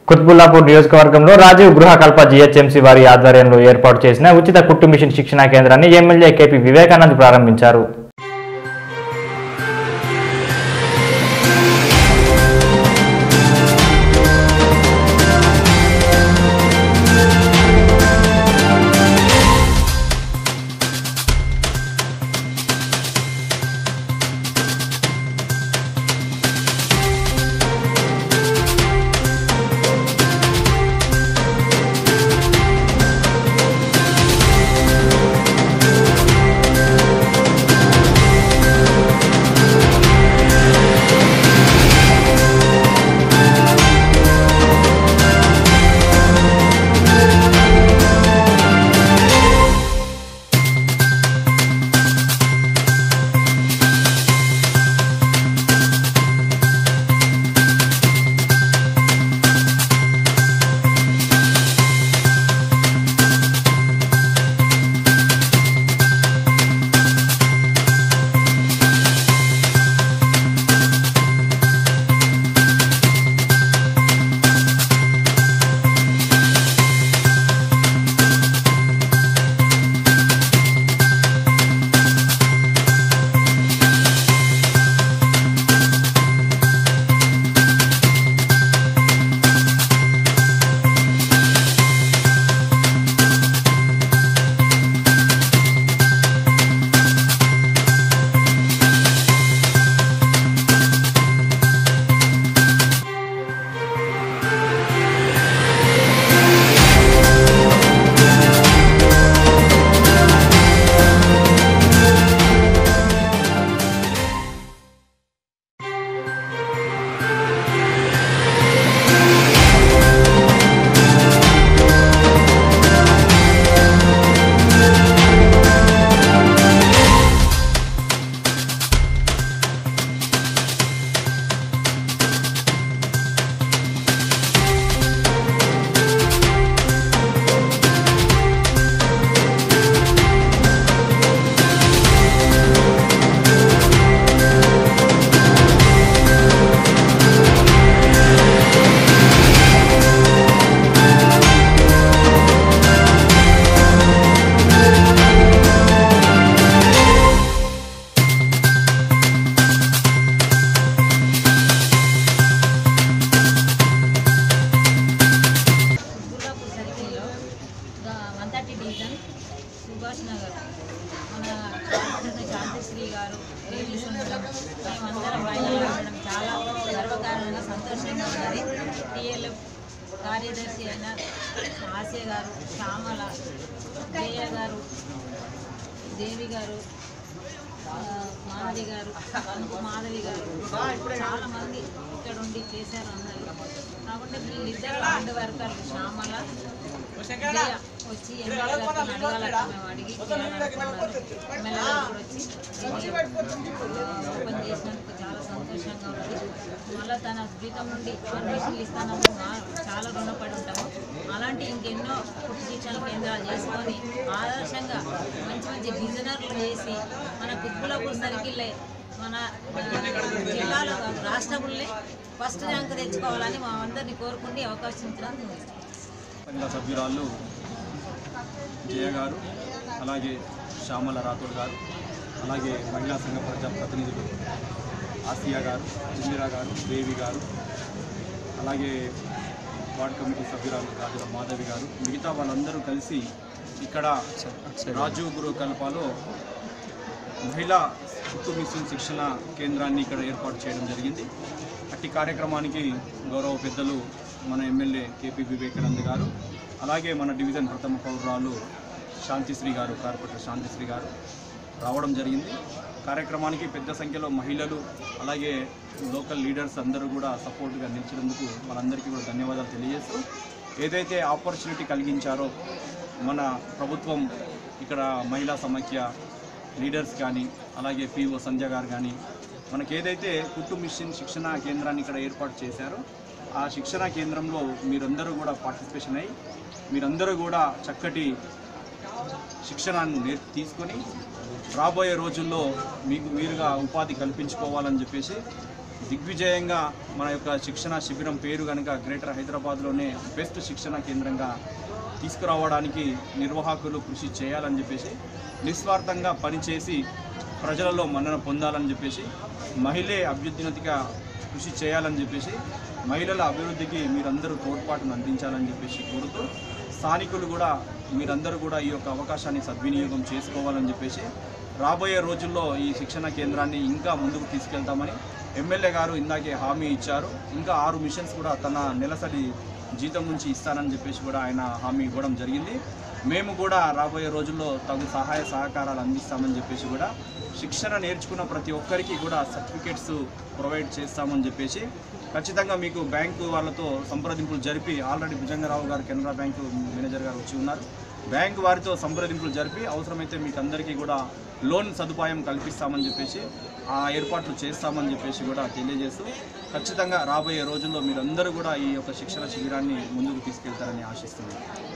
కుత్బుల్లాపూర్ నియోజకవర్గంలో రాజీవ్ గృహకల్ప జీహెచ్ఎంసీ వారి ఆధ్వర్యంలో ఏర్పాటు చేసిన ఉచిత కుట్టు మిషన్ శిక్షణా కేంద్రాన్ని ఎమ్మెల్యే కేపీ వివేకానంద్ ప్రారంభించారు గుర్రాపూర్ సర్కిల్లో one thirty division Subhash Nagar మన కార్పొరేటర్ శాంతిశ్రీ గారు రిలీజ్ ఉండడం మేమందరం బయలుదేరి ఉండడం చాలా గర్వకారణంగా సంతోషంగా ఉన్నది టీఎల్ఎఫ్ కార్యదర్శి అయిన ఆశయ గారు శ్యామల జయ గారు దేవి గారు ఆ, మాధవి గారు కనుక మాధవి గారు చాలా మంది ఇక్కడ ఉండి చేశారు అందరూ కాబట్టి వీళ్ళిద్దరు హార్డ్ వర్కర్లు శ్యామల జయ వచ్చి ఎమ్మెల్యే గారిని అడగాలని మేము అడిగి చేయాలనుకున్నారు. ఎమ్మెల్యే గారు కూడా వచ్చి దీన్ని ఓపెన్ చేసినందుకు చాలా సంతోషంగా ఉంది మళ్ళీ తన జీతం నుండి పర్మిషన్లు ఇస్తానని మా- చాలా రుణపడి ఉంటాము అలాంటి ఇంకెన్నో కుటుంబ శిక్షణ కేంద్రాలు చేసుకొని ఆదర్శంగా మంచి మంచి డిజైనర్లు చేసి మన కుత్బులాపూర్ సర్కిల్లే మన ఆ, జిల్లాలో కాదు, రాష్ట్రంలో ఫస్ట్ ర్యాంక్ తెచ్చుకోవాలని మా అందరినీ కోరుకుని అవకాశం ఇచ్చినందుకు మహిళా సభ్యురాళ్ళు జయ గారు అలాగే శ్యామల రాథోడ్ గారు అలాగే మహిళా సంఘ ప్రజా ప్రతినిధులు ఆసియా గారు ఇందిరా గారు దేవి గారు అలాగే వార్డ్ కమిటీ సభ్యురాలు రాజుల మాధవి గారు మిగతా వాళ్ళందరూ కలిసి ఇక్కడ రాజీవ్ గురు కల్పాలో మహిళా కుట్టు మిషన్ శిక్షణ కేంద్రాన్ని ఇక్కడ ఏర్పాటు చేయడం జరిగింది అట్టి కార్యక్రమానికి గౌరవ పెద్దలు మన ఎమ్మెల్యే కేపీ వివేకానంద్ గారు అలాగే మన డివిజన్ ప్రథమ పౌరురాలు శాంతిశ్రీ గారు కార్పొరేటర్ శాంతిశ్రీ గారు రావడం జరిగింది కార్యక్రమానికి పెద్ద సంఖ్యలో మహిళలు అలాగే లోకల్ లీడర్స్ అందరూ కూడా సపోర్ట్గా నిలిచినందుకు వాళ్ళందరికీ కూడా ధన్యవాదాలు తెలియజేస్తూ ఏదైతే ఆపర్చునిటీ కలిగించారో మన ప్రభుత్వం ఇక్కడ మహిళా సమైక్య లీడర్స్ కానీ అలాగే పిఓ సంజయ్ గారు కానీ మనకి ఏదైతే కుట్టు మిషన్ శిక్షణ కేంద్రాన్ని ఇక్కడ ఏర్పాటు చేశారో ఆ శిక్షణ కేంద్రంలో మీరందరూ కూడా పార్టిసిపేషన్ అయ్యి మీరందరూ కూడా చక్కటి శిక్షణను నేర్ తీసుకొని రాబోయే రోజుల్లో మీకు మీరుగా ఉపాధి కల్పించుకోవాలని చెప్పేసి దిగ్విజయంగా మన యొక్క శిక్షణ శిబిరం పేరు కనుక గ్రేటర్ హైదరాబాద్లోనే బెస్ట్ శిక్షణ కేంద్రంగా తీసుకురావడానికి నిర్వాహకులు కృషి చేయాలని చెప్పేసి నిస్వార్థంగా పనిచేసి ప్రజలలో మన్నన పొందాలని చెప్పేసి మహిళే అభ్యున్నతిగా కృషి చేయాలని చెప్పేసి మహిళల అభివృద్ధికి మీరందరూ తోడ్పాటును అందించాలని చెప్పేసి కోరుతూ స్థానికులు కూడా మీరందరూ కూడా ఈ యొక్క అవకాశాన్ని సద్వినియోగం చేసుకోవాలని చెప్పేసి రాబోయే రోజుల్లో ఈ శిక్షణ కేంద్రాన్ని ఇంకా ముందుకు తీసుకెళ్తామని ఎమ్మెల్యే గారు ఇందాకే హామీ ఇచ్చారు ఇంకా ఆరు మిషన్స్ కూడా తన నెలసరి జీతం నుంచి ఇస్తానని చెప్పేసి కూడా ఆయన హామీ ఇవ్వడం జరిగింది మేము కూడా రాబోయే రోజుల్లో తగు సహాయ సహకారాలు అందిస్తామని చెప్పేసి కూడా శిక్షణ నేర్చుకున్న ప్రతి ఒక్కరికి కూడా సర్టిఫికేట్స్ ప్రొవైడ్ చేస్తామని చెప్పేసి ఖచ్చితంగా మీకు బ్యాంకు వాళ్ళతో సంప్రదింపులు జరిపి ఆల్రెడీ భుజంగరావు గారు కెనరా బ్యాంకు మేనేజర్ గారు వచ్చి ఉన్నారు బ్యాంకు వారితో సంప్రదింపులు జరిపి అవసరమైతే మీకు అందరికీ కూడా లోన్ సదుపాయం కల్పిస్తామని చెప్పేసి ఆ ఏర్పాట్లు చేస్తామని చెప్పేసి కూడా తెలియజేస్తూ ఖచ్చితంగా రాబోయే రోజుల్లో మీరందరూ కూడా ఈ యొక్క శిక్షణ శిబిరాన్ని ముందుకు తీసుకెళ్తారని ఆశిస్తున్నాను